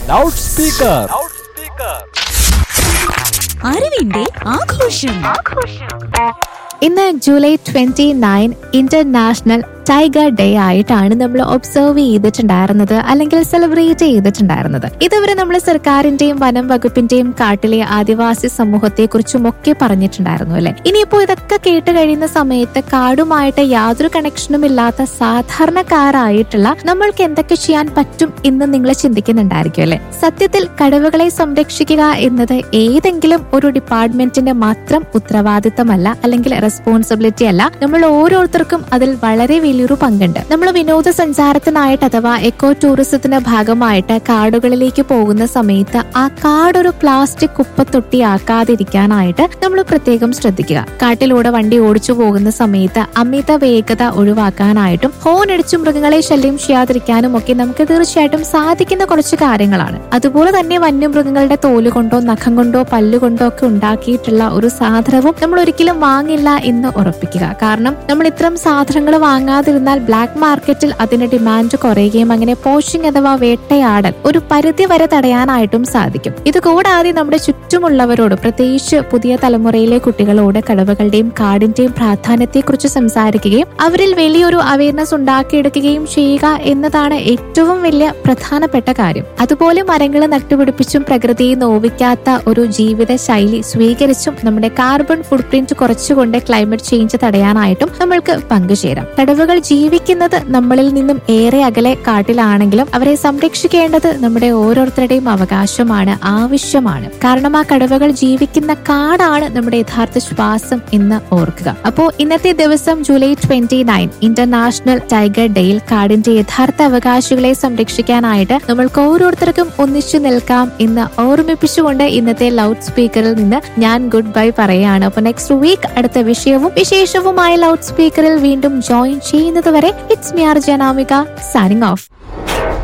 loud speaker അറിവിന്റെ ആഘോഷം ഇന്ന് July twenty nine international tiger day ആയിട്ടാണ് നമ്മൾ ഒബ്സർവ് ചെയ്തിട്ടുണ്ടായിരുന്നത് അല്ലെങ്കിൽ സെലിബ്രേറ്റ് ചെയ്തിട്ടുണ്ടായിരുന്നത് ഇതുവരെ നമ്മൾ സർക്കാരിന്റെയും വനം വകുപ്പിന്റെയും കാട്ടിലെ ആദിവാസി സമൂഹത്തെ കുറിച്ചും ഒക്കെ പറഞ്ഞിട്ടുണ്ടായിരുന്നു അല്ലെ ഇനിയിപ്പോ ഇതൊക്കെ കേട്ട് കഴിയുന്ന സമയത്ത് കാടുമായിട്ട് യാതൊരു കണക്ഷനും ഇല്ലാത്ത സാധാരണക്കാരായിട്ടുള്ള നമ്മൾക്ക് എന്തൊക്കെ ചെയ്യാൻ പറ്റും എന്ന് നിങ്ങൾ ചിന്തിക്കുന്നുണ്ടായിരിക്കും അല്ലെ സത്യത്തിൽ കടുവകളെ സംരക്ഷിക്കുക എന്നത് ഏതെങ്കിലും ഒരു ഡിപ്പാർട്ട്മെന്റിന്റെ മാത്രം ഉത്തരവാദിത്തമല്ല അല്ലെങ്കിൽ റെസ്പോൺസിബിലിറ്റി അല്ല നമ്മൾ ഓരോരുത്തർക്കും അതിൽ വളരെ വലിയൊരു പങ്കുണ്ട് നമ്മൾ വിനോദസഞ്ചാരത്തിനായിട്ട് അഥവാ എക്കോ ടൂറിസത്തിന്റെ ഭാഗമായിട്ട് കാടുകളിലേക്ക് പോകുന്ന സമയത്ത് ആ കാടൊരു പ്ലാസ്റ്റിക് കുപ്പത്തൊട്ടിയാക്കാതിരിക്കാനായിട്ട് നമ്മൾ പ്രത്യേകം ശ്രദ്ധിക്കുക കാട്ടിലൂടെ വണ്ടി ഓടിച്ചു പോകുന്ന സമയത്ത് അമിത വേഗത ഒഴിവാക്കാനായിട്ടും ഹോൺ അടിച്ചു മൃഗങ്ങളെ ശല്യം ചെയ്യാതിരിക്കാനും ഒക്കെ നമുക്ക് തീർച്ചയായിട്ടും സാധിക്കുന്ന കുറച്ച് കാര്യങ്ങളാണ് അതുപോലെ തന്നെ വന്യമൃഗങ്ങളുടെ തോല് കൊണ്ടോ നഖം കൊണ്ടോ പല്ലുകൊണ്ടോ ഒക്കെ ഉണ്ടാക്കിയിട്ടുള്ള ഒരു സാധനവും നമ്മൾ ഒരിക്കലും വാങ്ങില്ല എന്ന് ഉറപ്പിക്കുക കാരണം നമ്മൾ ഇത്തരം സാധനങ്ങൾ വാങ്ങാതിരുന്നാൽ ബ്ലാക്ക് മാർക്കറ്റിൽ അതിന്റെ ഡിമാൻഡ് കുറയുകയും അങ്ങനെ പോഷിംഗ് അഥവാ വേട്ടയാടൽ ഒരു പരിധി വരെ തടയാനായിട്ടും സാധിക്കും ഇത് കൂടാതെ നമ്മുടെ ചുറ്റുമുള്ളവരോട് പ്രത്യേകിച്ച് പുതിയ തലമുറയിലെ കുട്ടികളോട് കടവകളുടെയും കാടിന്റെയും പ്രാധാന്യത്തെക്കുറിച്ച് സംസാരിക്കുകയും അവരിൽ വലിയൊരു അവയർനെസ് ഉണ്ടാക്കിയെടുക്കുകയും ചെയ്യുക എന്നതാണ് ഏറ്റവും വലിയ പ്രധാനപ്പെട്ട കാര്യം അതുപോലെ മരങ്ങൾ നട്ടുപിടിപ്പിച്ചും പ്രകൃതിയെ നോവിക്കാത്ത ഒരു ജീവിത ശൈലി സ്വീകരിച്ചും നമ്മുടെ കാർബൺ ഫുട് പ്രിന്റ് കുറച്ചുകൊണ്ട് ക്ലൈമറ്റ് ചേഞ്ച് തടയാനായിട്ടും നമ്മൾക്ക് പങ്കുചേരാം കടവുകൾ ജീവിക്കുന്നത് നമ്മളിൽ നിന്നും ഏറെ അകലെ കാട്ടിലാണെങ്കിലും അവരെ സംരക്ഷിക്കേണ്ടത് നമ്മുടെ ഓരോരുത്തരുടെയും അവകാശമാണ് ആവശ്യമാണ് കാരണം ആ കടവകൾ ജീവിക്കുന്ന കാടാണ് നമ്മുടെ യഥാർത്ഥ ശ്വാസം എന്ന് ഓർക്കുക അപ്പോ ഇന്നത്തെ ദിവസം July twenty nine international tiger ഡേയിൽ കാടിന്റെ യഥാർത്ഥ അവകാശികളെ സംരക്ഷിക്കാനായിട്ട് നമ്മൾക്ക് ഓരോരുത്തർക്കും ഒന്നിച്ചു നിൽക്കാം എന്ന് ഓർമ്മിപ്പിച്ചുകൊണ്ട് ഇന്നത്തെ ലൗഡ് സ്പീക്കറിൽ നിന്ന് ഞാൻ ഗുഡ് ബൈ പറയുകയാണ് അപ്പൊ നെക്സ്റ്റ് വീക്ക് അടുത്ത വിഷയവും വിശേഷവുമായ ലൗഡ് സ്പീക്കറിൽ വീണ്ടും ജോയിൻ ചെയ്യുന്നത് വരെ ഇറ്റ്സ് മിയാർ ജനാമിക സൈനിങ് ഓഫ്